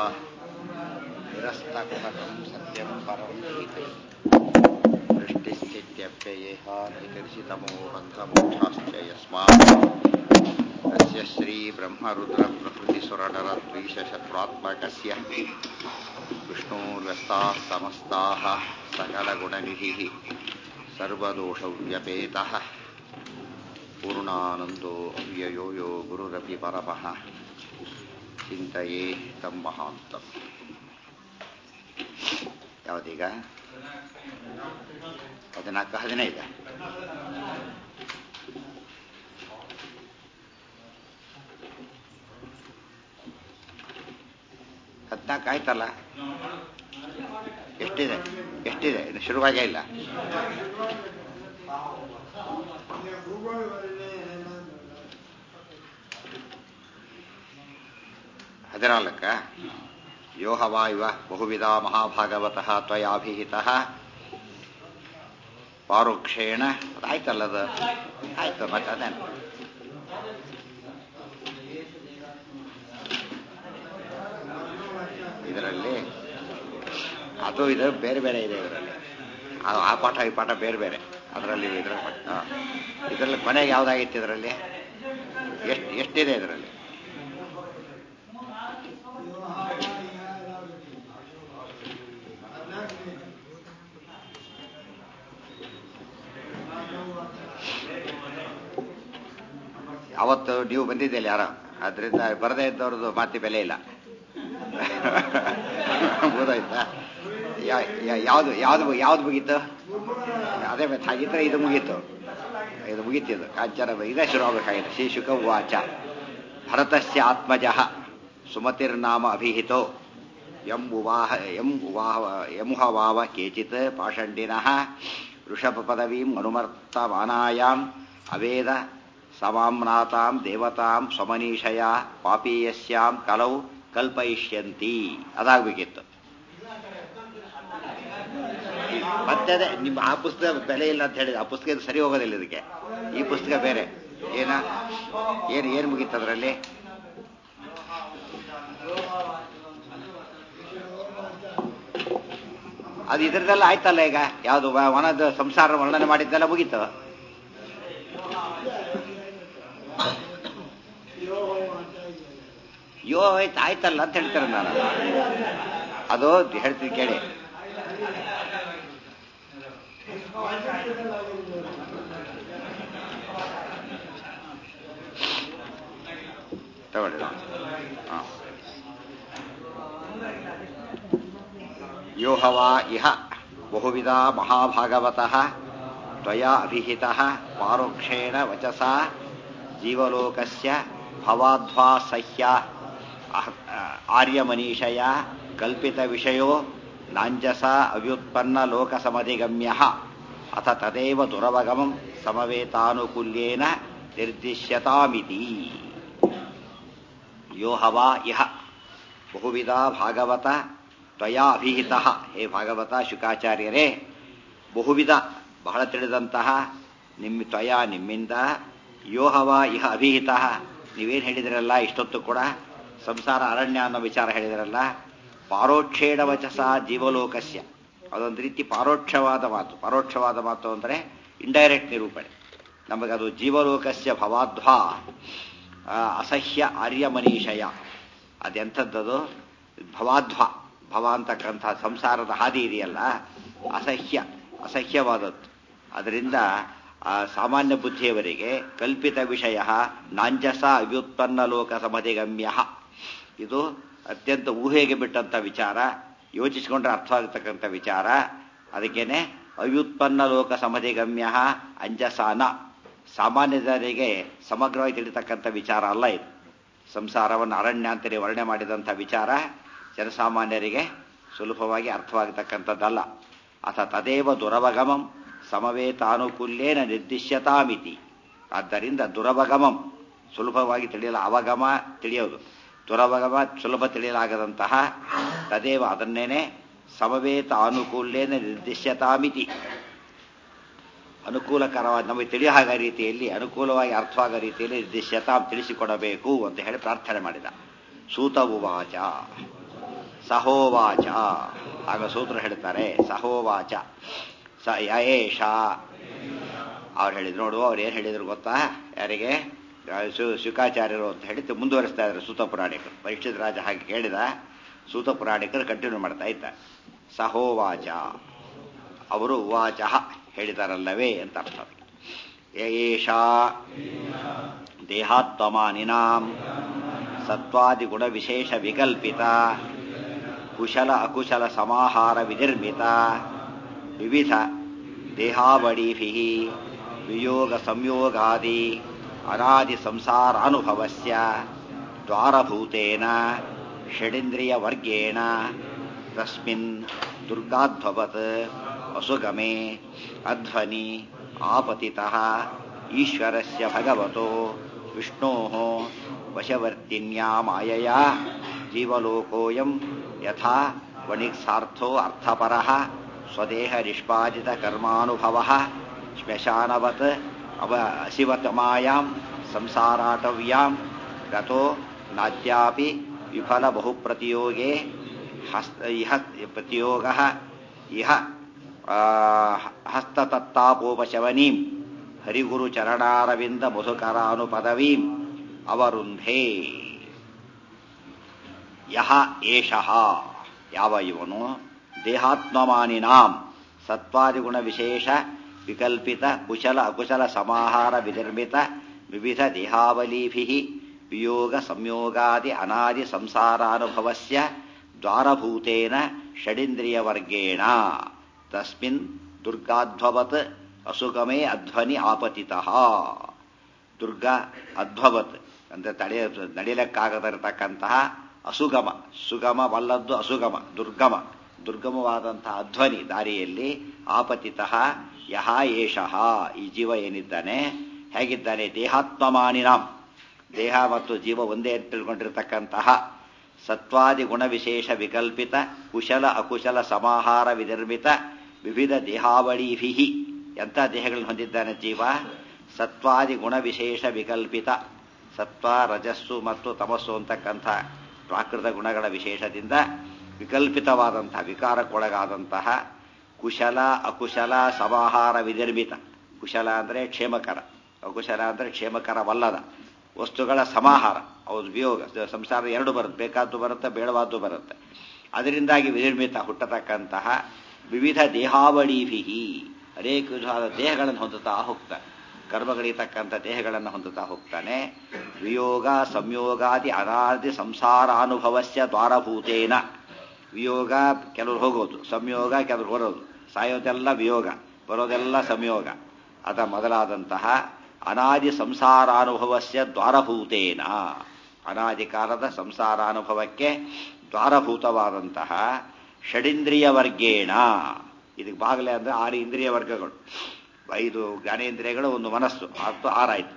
निरस्तकुहकं सत्यं परं गीते दृष्टिस्थित्यप्ययेहानिकर्षितमो बन्धमोक्षाश्च यस्मात् तस्य श्रीब्रह्मरुद्रप्रभृतिसुरनरद्वीषशत्रुरात्मकस्य विष्णोर्व्यस्ताः समस्ताः सकलगुणनिधिः सर्वदोषव्यपेतः पूर्णानन्दो अव्ययो यो गुरुरपि परमः ಚಿಂತೆಯೇ ತಮ್ಮ ಮಹಾಂತಂ ಯಾವುದೀಗ ಹದಿನಾಲ್ಕು ಹದಿನೈದು ಹದಿನಾಲ್ಕು ಆಯ್ತಲ್ಲ ಎಷ್ಟಿದೆ ಎಷ್ಟಿದೆ ಇನ್ನು ಶುರುವಾಗೇ ಇಲ್ಲ ಹದಿನಾಲ್ಕ ಯೋಹವಾ ಇವ ಬಹುವಿಧ ಮಹಾಭಾಗವತಃ ತ್ವಯಾಭಿಹಿತಃ ಪಾರೋಕ್ಷೇಣ ಆಯ್ತಲ್ಲ ಅದು ಆಯ್ತು ಮತ್ತೆ ಅದೇನು ಇದರಲ್ಲಿ ಅದು ಇದು ಬೇರೆ ಬೇರೆ ಇದೆ ಇದರಲ್ಲಿ ಅದು ಆ ಪಾಠ ಈ ಪಾಠ ಬೇರೆ ಬೇರೆ ಅದರಲ್ಲಿ ಇದರಲ್ಲಿ ಇದರಲ್ಲಿ ಕೊನೆಗೆ ಯಾವ್ದಾಗಿತ್ತು ಇದರಲ್ಲಿ ಎಷ್ಟು ಎಷ್ಟಿದೆ ಇದರಲ್ಲಿ ಅವತ್ತು ನೀವು ಬಂದಿದ್ದಿಲ್ಲ ಯಾರೋ ಅದರಿಂದ ಬರದೇ ಇದ್ದವ್ರದ್ದು ಮಾತಿ ಬೆಲೆ ಇಲ್ಲ ಬೋದಾಯ್ತಾ ಯಾವುದು ಯಾವ್ದು ಯಾವ್ದು ಮುಗೀತು ಅದೇ ಮತ್ತೆ ಹಾಗಿದ್ರೆ ಇದು ಮುಗೀತು ಇದು ಮುಗೀತಿದ್ದು ಕಾಂಚನ ಇದೇ ಶುರು ಆಗಬೇಕಾಗಿದೆ ಶ್ರೀ ಶುಕ ವಾಚ ಭರತಸ್ಯ ಆತ್ಮಜಃ ಸುಮತಿರ್ನಾಮ ಅಭಿಹಿತೋ ಎಂ ಉವಾಹ ಎಂ ಉವಾಹ ಎಮುಹವಾವ ಕೇಚಿತ್ ಪಾಷಂಡಿನಃ ಋಷಭ ಪದವೀಂ ಅನುಮರ್ತಮಾನಾಯಾಂ ಅವೇದ ಸಮಾಮ್ನಾತಾಂ ದೇವತಾಂ ಸ್ವಮನೀಷಯ ಪಾಪೀಯಸ್ಯಾಂ ಕಲೌ ಕಲ್ಪಯಿಷ್ಯಂತಿ ಅದಾಗಬೇಕಿತ್ತು ಮತ್ತೆ ಅದೇ ನಿಮ್ಮ ಆ ಪುಸ್ತಕ ಬೆಲೆ ಇಲ್ಲ ಅಂತ ಹೇಳಿದ್ರೆ ಆ ಪುಸ್ತಕ ಸರಿ ಹೋಗೋದಿಲ್ಲ ಇದಕ್ಕೆ ಈ ಪುಸ್ತಕ ಬೇರೆ ಏನ ಏನು ಏನು ಮುಗೀತು ಅದರಲ್ಲಿ ಅದು ಇದರದೆಲ್ಲ ಆಯ್ತಲ್ಲ ಈಗ ಯಾವುದು ವನದ ಸಂಸಾರ ವರ್ಣನೆ ಮಾಡಿದ್ದೆಲ್ಲ ಮುಗೀತು ಯೋ ಆಯ್ತು ಆಯ್ತಲ್ಲ ಅಂತ ಹೇಳ್ತಾರೆ ನಾನು ಅದು ಹೇಳ್ತೀನಿ ಕೇಳಿ ತಗೊಳ್ಳಿ ಯೋಹವಾ ಇಹ ಬಹುವಿಧ ಮಹಾಭಾಗವತಃ ತ್ವಯಾ ಅಭಿಹಿತಃ ಪಾರೋಕ್ಷೇಣ ವಚಸಾ ಜೀವಲೋಕಸ್ಯ ಭವಾಧ್ವಾ ಸಹ್ಯ ಆರ್ಯಮನೀಷಯ ಕಲ್ಪಿತ ವಿಷಯೋ ನಾಂಜಸ ಅವ್ಯುತ್ಪನ್ನ ಲೋಕಸಮಧಿಗಮ್ಯ ಅಥ ತದೇವ ದುರವಗಮಂ ಸಮವೇತಾನುಕೂಲ್ಯೇನ ನಿರ್ದಿಶ್ಯತಾಮಿತಿ ಯೋ ಹವಾ ಇಹ ಬಹುವಿಧ ಭಾಗವತ ತ್ವಯಾ ಅಭಿಹಿತ ಹೇ ಭಾಗವತ ಶುಕಾಚಾರ್ಯರೇ ಬಹುವಿಧ ಬಹಳ ತಿಳಿದಂತಹ ನಿಮ್ಮ ತ್ವಯ ನಿಮ್ಮಿಂದ ಯೋಹವ ಇಹ ಅಭಿಹಿತ ನೀವೇನು ಹೇಳಿದಿರಲ್ಲ ಇಷ್ಟೊತ್ತು ಕೂಡ ಸಂಸಾರ ಅರಣ್ಯ ಅನ್ನೋ ವಿಚಾರ ಹೇಳಿದಿರಲ್ಲ ಪಾರೋಕ್ಷೇಣ ವಚಸ ಜೀವಲೋಕಸ್ಯ ಅದೊಂದು ರೀತಿ ಪಾರೋಕ್ಷವಾದ ಮಾತು ಪರೋಕ್ಷವಾದ ಮಾತು ಅಂದರೆ ಇಂಡೈರೆಕ್ಟ್ ನಿರೂಪಣೆ ನಮಗದು ಜೀವಲೋಕಸ್ಯ ಭವಾಧ್ವಾ ಅಸಹ್ಯ ಆರ್ಯಮನೀಷಯ ಅದೆಂಥದ್ದದು ಭವಾಧ್ವ ಭವ ಅಂತಕ್ಕಂಥ ಸಂಸಾರದ ಹಾದಿ ಇದೆಯಲ್ಲ ಅಸಹ್ಯ ಅಸಹ್ಯವಾದದ್ದು ಅದರಿಂದ ಸಾಮಾನ್ಯ ಬುದ್ಧಿಯವರಿಗೆ ಕಲ್ಪಿತ ವಿಷಯ ನಾಂಜಸ ಅವ್ಯುತ್ಪನ್ನ ಲೋಕ ಸಮಧಿಗಮ್ಯ ಇದು ಅತ್ಯಂತ ಊಹೆಗೆ ಬಿಟ್ಟಂತ ವಿಚಾರ ಯೋಚಿಸಿಕೊಂಡ್ರೆ ಅರ್ಥವಾಗತಕ್ಕಂಥ ವಿಚಾರ ಅದಕ್ಕೇನೆ ಅವ್ಯುತ್ಪನ್ನ ಲೋಕ ಸಮಧಿಗಮ್ಯ ಅಂಜಸಾನ ಸಾಮಾನ್ಯ ಜನರಿಗೆ ಸಮಗ್ರವಾಗಿ ತಿಳಿತಕ್ಕಂಥ ವಿಚಾರ ಅಲ್ಲ ಇದು ಸಂಸಾರವನ್ನು ಅರಣ್ಯ ಅಂತೇಳಿ ವರ್ಣನೆ ಮಾಡಿದಂಥ ವಿಚಾರ ಜನಸಾಮಾನ್ಯರಿಗೆ ಸುಲಭವಾಗಿ ಅರ್ಥವಾಗತಕ್ಕಂಥದ್ದಲ್ಲ ಅಥ ತದೇವ ದುರವಗಮಂ ಸಮವೇತಾನುಕೂಲ್ಯೇನ ನಿರ್ದಿಶ್ಯತಾಮಿತಿ ಆದ್ದರಿಂದ ದುರವಗಮಂ ಸುಲಭವಾಗಿ ತಿಳಿಯಲ ಅವಗಮ ತಿಳಿಯೋದು ದುರವಗಮ ಸುಲಭ ತಿಳಿಯಲಾಗದಂತಹ ತದೇವ ಅದನ್ನೇನೆ ಸಮವೇತ ಅನುಕೂಲ್ಯೇನ ನಿರ್ದಿಶ್ಯತಾಮಿತಿ ಅನುಕೂಲಕರವಾದ ನಮಗೆ ತಿಳಿಯ ಹಾಗ ರೀತಿಯಲ್ಲಿ ಅನುಕೂಲವಾಗಿ ಅರ್ಥವಾಗೋ ರೀತಿಯಲ್ಲಿ ನಿರ್ದಿಶ್ಯತಾ ತಿಳಿಸಿಕೊಡಬೇಕು ಅಂತ ಹೇಳಿ ಪ್ರಾರ್ಥನೆ ಮಾಡಿದ ಸೂತ ಉವಾಚ ಸಹೋವಾಚ ಆಗ ಸೂತ್ರ ಹೇಳ್ತಾರೆ ಸಹೋವಾಚ ಸ ಯೇಷ ಅವ್ರು ಹೇಳಿದ್ರು ನೋಡು ಅವ್ರು ಏನು ಹೇಳಿದ್ರು ಗೊತ್ತಾ ಯಾರಿಗೆ ಶು ಶುಕಾಚಾರ್ಯರು ಅಂತ ಹೇಳಿ ಮುಂದುವರಿಸ್ತಾ ಇದ್ದಾರೆ ಸೂತ ಪುರಾಣಿಕರು ಪರೀಕ್ಷಿತ ರಾಜ ಹಾಗೆ ಕೇಳಿದ ಸೂತ ಪುರಾಣಿಕರು ಕಂಟಿನ್ಯೂ ಮಾಡ್ತಾ ಇದ್ದಾರೆ ಸಹೋವಾಚ ಅವರು ಉವಾಚ ಹೇಳಿದಾರಲ್ಲವೇ ಅಂತ ಅರ್ಥ ಯೇಷ ದೇಹಾತ್ಮಮಾನಿನಾಂ ಸತ್ವಾದಿಗುಣ ವಿಶೇಷ ವಿಕಲ್ಪಿತ ಕುಶಲ ಅಕುಶಲ ಸಮಾಹಾರ ವಿನಿರ್ಮಿತ ವಿವಿಧ ದೇಹಾವಳೀಭಿ ವಿಯೋಗ ಸಂಯೋಗಾದಿ ಅನಾದಿ ಸಂಸಾರಾನುಭವಸ್ಯ ದ್ವಾರಭೂತೇನ ಷಡಿಂದ್ರಿಯವರ್ಗೇಣ ತಸ್ಮಿನ್ ದುರ್ಗಾಧ್ವವತ್ ಅಸುಗಮೆ ಅಧ್ವನಿ आपतितः ईश्वरस्य भगवतो विष्णोः वशवर्तिन्या मायया जीवलोकोऽयं यथा वणिक्सार्थो अर्थपरः स्वदेहनिष्पादितकर्मानुभवः श्मशानवत् अव अशिवतमायां संसाराटव्यां गतो नाद्यापि विफलबहुप्रतियोगे हस्त इह प्रतियोगः इह ಹಸ್ತತತ್ತಾಪೋಪಶವನೀಂ ಹರಿಗುರುಚರಣಾರವಿಂದ ಮಧುಕರಾನುಪದವೀಂ ಅವರುಂಧೇ ಯಹ ಏಷಃ ಯಾವ ಇವನು ದೇಹಾತ್ಮಮಾನಿನಾಂ ಸತ್ವಾದಿಗುಣ ವಿಶೇಷ ವಿಕಲ್ಪಿತ ಕುಶಲ ಅಕುಶಲ ಸಮಾಹಾರ ವಿನಿರ್ಮಿತ ವಿವಿಧ ದೇಹಾವಲೀಭಿ ವಿಯೋಗ ಸಂಯೋಗಾದಿ ಅನಾದಿ ಸಂಸಾರಾನುಭವಸ್ಯ ದ್ವಾರಭೂತೇನ ಷಡಿಂದ್ರಿಯವರ್ಗೇಣ ತಸ್ಮಿನ್ ದುರ್ಗಾಧ್ವವತ್ ಅಸುಗಮೇ ಅಧ್ವನಿ ಆಪತಿತಃ ದುರ್ಗ ಅಧ್ವವತ್ ಅಂದ್ರೆ ತಡೆಯ ನಡಿಲಕ್ಕಾಗದಿರತಕ್ಕಂತಹ ಅಸುಗಮ ಸುಗಮವಲ್ಲದ್ದು ಅಸುಗಮ ದುರ್ಗಮ ದುರ್ಗಮವಾದಂತಹ ಅಧ್ವನಿ ದಾರಿಯಲ್ಲಿ ಆಪತಿತಃ ಯಹ ಏಷಃ ಈ ಜೀವ ಏನಿದ್ದಾನೆ ಹೇಗಿದ್ದಾನೆ ದೇಹಾತ್ಮಮಾನಿನಾಂ ದೇಹ ಮತ್ತು ಜೀವ ಒಂದೇ ಅಂತ ತಿಳ್ಕೊಂಡಿರ್ತಕ್ಕಂತಹ ಸತ್ವಾದಿ ಗುಣವಿಶೇಷ ವಿಕಲ್ಪಿತ ಕುಶಲ ಅಕುಶಲ ಸಮಾಹಾರ ವಿನಿರ್ಮಿತ ವಿವಿಧ ದೇಹಾವಳೀಭಿ ಎಂಥ ದೇಹಗಳನ್ನು ಹೊಂದಿದ್ದಾನೆ ಜೀವ ಸತ್ವಾದಿ ಗುಣವಿಶೇಷ ವಿಕಲ್ಪಿತ ಸತ್ವ ರಜಸ್ಸು ಮತ್ತು ತಮಸ್ಸು ಅಂತಕ್ಕಂಥ ಪ್ರಾಕೃತ ಗುಣಗಳ ವಿಶೇಷದಿಂದ ವಿಕಲ್ಪಿತವಾದಂತಹ ವಿಕಾರಕ್ಕೊಳಗಾದಂತಹ ಕುಶಲ ಅಕುಶಲ ಸಮಾಹಾರ ವಿನಿರ್ಮಿತ ಕುಶಲ ಅಂದರೆ ಕ್ಷೇಮಕರ ಅಕುಶಲ ಅಂದರೆ ಕ್ಷೇಮಕರವಲ್ಲದ ವಸ್ತುಗಳ ಸಮಾಹಾರ ಅವ್ರ ವಿಯೋಗ ಸಂಸಾರ ಎರಡು ಬರುತ್ತೆ ಬೇಕಾದ್ದು ಬರುತ್ತೆ ಬೇಡವಾದ್ದು ಬರುತ್ತೆ ಅದರಿಂದಾಗಿ ವಿನಿರ್ಮಿತ ಹುಟ್ಟತಕ್ಕಂತಹ ವಿವಿಧ ದೇಹಾವಳೀಭಿ ಅನೇಕ ವಿಧವಾದ ದೇಹಗಳನ್ನು ಹೊಂದುತ್ತಾ ಹೋಗ್ತಾನೆ ಕರ್ಮಗಳಿರ್ತಕ್ಕಂಥ ದೇಹಗಳನ್ನು ಹೊಂದುತ್ತಾ ಹೋಗ್ತಾನೆ ವಿಯೋಗ ಸಂಯೋಗಾದಿ ಅನಾದಿ ಸಂಸಾರಾನುಭವಸ್ಯ ದ್ವಾರಭೂತೇನ ವಿಯೋಗ ಕೆಲವರು ಹೋಗೋದು ಸಂಯೋಗ ಕೆಲವರು ಬರೋದು ಸಾಯೋದೆಲ್ಲ ವಿಯೋಗ ಬರೋದೆಲ್ಲ ಸಂಯೋಗ ಅದ ಮೊದಲಾದಂತಹ ಅನಾದಿ ಸಂಸಾರಾನುಭವಸ್ಯ ದ್ವಾರಭೂತೇನ ಅನಾದಿ ಕಾಲದ ಸಂಸಾರಾನುಭವಕ್ಕೆ ದ್ವಾರಭೂತವಾದಂತಹ ಷಡಿಂದ್ರಿಯ ವರ್ಗೇಣ ಇದಕ್ಕೆ ಬಾಗಲೇ ಅಂದ್ರೆ ಆರು ಇಂದ್ರಿಯ ವರ್ಗಗಳು ಐದು ಜ್ಞಾನೇಂದ್ರಿಯಗಳು ಒಂದು ಮನಸ್ಸು ಹತ್ತು ಆರಾಯ್ತು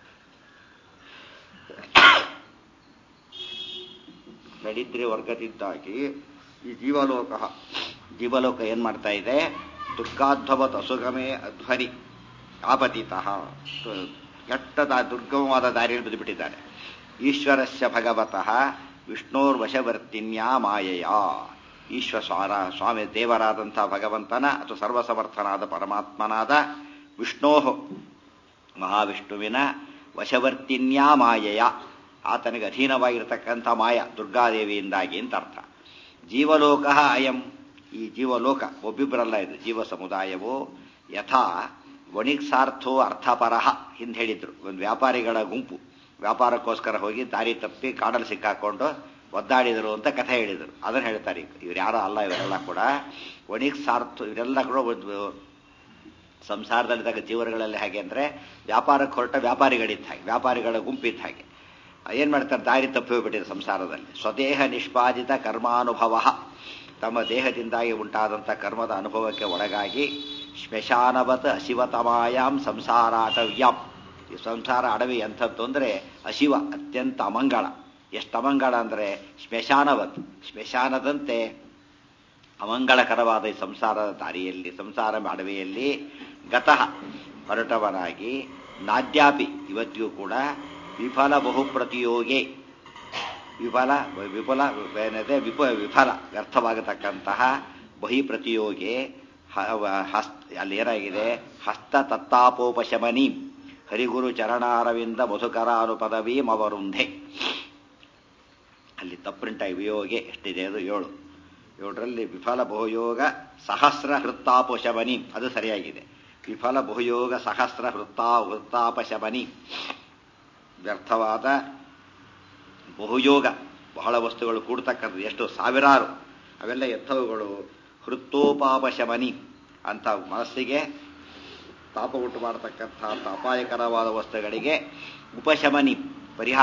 ಷಡಿಂದ್ರಿಯ ವರ್ಗದಿಂದಾಗಿ ಈ ಜೀವಲೋಕ ಜೀವಲೋಕ ಏನ್ ಮಾಡ್ತಾ ಇದೆ ದುರ್ಗಾಧ್ವವತ್ ಅಸುಗಮೇ ಅಧ್ವನಿ ಆಪತಿತಃ ಕೆಟ್ಟದ ದುರ್ಗಮವಾದ ದಾರಿಯಲ್ಲಿ ಬಿದ್ದುಬಿಟ್ಟಿದ್ದಾರೆ ಈಶ್ವರಸ್ಯ ಭಗವತಃ ವಿಷ್ಣೋರ್ ವಶವರ್ತಿನ್ಯಾ ಮಾಯೆಯ ಈಶ್ವರ ಸ್ವಾರ ಸ್ವಾಮಿ ದೇವರಾದಂಥ ಭಗವಂತನ ಅಥವಾ ಸರ್ವಸಮರ್ಥನಾದ ಪರಮಾತ್ಮನಾದ ವಿಷ್ಣೋ ಮಹಾವಿಷ್ಣುವಿನ ವಶವರ್ತಿನ್ಯಾ ಮಾಯೆಯ ಆತನಿಗೆ ಅಧೀನವಾಗಿರತಕ್ಕಂಥ ಮಾಯ ದುರ್ಗಾದೇವಿಯಿಂದಾಗಿ ಅಂತ ಅರ್ಥ ಜೀವಲೋಕ ಅಯಂ ಈ ಜೀವಲೋಕ ಒಬ್ಬಿಬ್ಬರಲ್ಲ ಇದು ಜೀವ ಸಮುದಾಯವು ಯಥಾ ವಣಿಕ್ಸಾರ್ಥೋ ಅರ್ಥಪರಹ ಹಿಂದೆ ಹೇಳಿದ್ರು ಒಂದು ವ್ಯಾಪಾರಿಗಳ ಗುಂಪು ವ್ಯಾಪಾರಕ್ಕೋಸ್ಕರ ಹೋಗಿ ದಾರಿ ತಪ್ಪಿ ಕಾಡಲ್ಲಿ ಸಿಕ್ಕಾಕೊಂಡು ಒದ್ದಾಡಿದರು ಅಂತ ಕಥೆ ಹೇಳಿದರು ಅದನ್ನು ಹೇಳ್ತಾರೆ ಇವ್ರು ಯಾರೋ ಅಲ್ಲ ಇವರೆಲ್ಲ ಕೂಡ ವಣಿಕ್ಸಾರ್ಥ ಇವರೆಲ್ಲ ಕೂಡ ಒಂದು ಸಂಸಾರದಲ್ಲಿದ್ದಾಗ ಜೀವನಗಳಲ್ಲಿ ಹೇಗೆ ಅಂದರೆ ವ್ಯಾಪಾರಕ್ಕೆ ಹೊರಟ ವ್ಯಾಪಾರಿಗಳಿದ್ದ ಹಾಗೆ ವ್ಯಾಪಾರಿಗಳ ಗುಂಪಿದ್ದ ಹಾಗೆ ಏನು ಮಾಡ್ತಾರೆ ದಾರಿ ತಪ್ಪಿ ಹೋಗ್ಬಿಟ್ಟಿದೆ ಸಂಸಾರದಲ್ಲಿ ಸ್ವದೇಹ ನಿಷ್ಪಾದಿತ ಕರ್ಮಾನುಭವ ತಮ್ಮ ದೇಹದಿಂದಾಗಿ ಉಂಟಾದಂಥ ಕರ್ಮದ ಅನುಭವಕ್ಕೆ ಒಳಗಾಗಿ ಶ್ಮಶಾನವತ್ ಅಶಿವತಮಾಯಾಮ್ ಸಂಸಾರಾಟವ್ಯಾಂ ಈ ಸಂಸಾರ ಅಡವಿ ಎಂಥದ್ದು ಅಂದರೆ ಅಶಿವ ಅತ್ಯಂತ ಅಮಂಗಳ ಎಷ್ಟು ಅಮಂಗಳ ಅಂದರೆ ಶ್ಮಶಾನವತ್ ಶ್ಮಶಾನದಂತೆ ಅಮಂಗಳಕರವಾದ ಈ ಸಂಸಾರದ ದಾರಿಯಲ್ಲಿ ಸಂಸಾರ ಅಡವಿಯಲ್ಲಿ ಗತಃ ಹೊರಟವನಾಗಿ ನಾದ್ಯಾಪಿ ಇವತ್ತಿಗೂ ಕೂಡ ವಿಫಲ ಬಹುಪ್ರತಿಯೋಗಿ ವಿಫಲ ವಿಫಲ ಏನಿದೆ ವಿಪ ವಿಫಲ ವ್ಯರ್ಥವಾಗತಕ್ಕಂತಹ ಬಹಿ ಪ್ರತಿಯೋಗಿ ಹಸ್ತ ಅಲ್ಲಿ ಏನಾಗಿದೆ ಹಸ್ತ ತತ್ತಾಪೋಪಶಮನಿ ಹರಿಗುರು ಚರಣಾರವಿಂದ ಮಧುಕರ ಅನುಪದವೀಂ ಅವರುಂಧೆ ಅಲ್ಲಿ ತಪ್ಪುಂಟಾಗಿ ವಿಯೋಗೆ ಎಷ್ಟಿದೆ ಅದು ಏಳು ಏಳರಲ್ಲಿ ವಿಫಲ ಬಹುಯೋಗ ಸಹಸ್ರ ಹೃತ್ತಾಪಶಮನಿ ಅದು ಸರಿಯಾಗಿದೆ ವಿಫಲ ಬಹುಯೋಗ ಸಹಸ್ರ ಹೃತ್ತಾ ಹೃತ್ತಾಪಶಮನಿ ವ್ಯರ್ಥವಾದ ಬಹುಯೋಗ ಬಹಳ ವಸ್ತುಗಳು ಕೂಡ್ತಕ್ಕಂಥದ್ದು ಎಷ್ಟು ಸಾವಿರಾರು ಅವೆಲ್ಲ ಎತ್ತವುಗಳು ಹೃತ್ತೋಪಾಪಶಮನಿ ಅಂತ ಮನಸ್ಸಿಗೆ ತಾಪ ಉಂಟು ಮಾಡತಕ್ಕಂಥ ಅಪಾಯಕರವಾದ ವಸ್ತುಗಳಿಗೆ ಉಪಶಮನಿ ಪರಿಹಾರ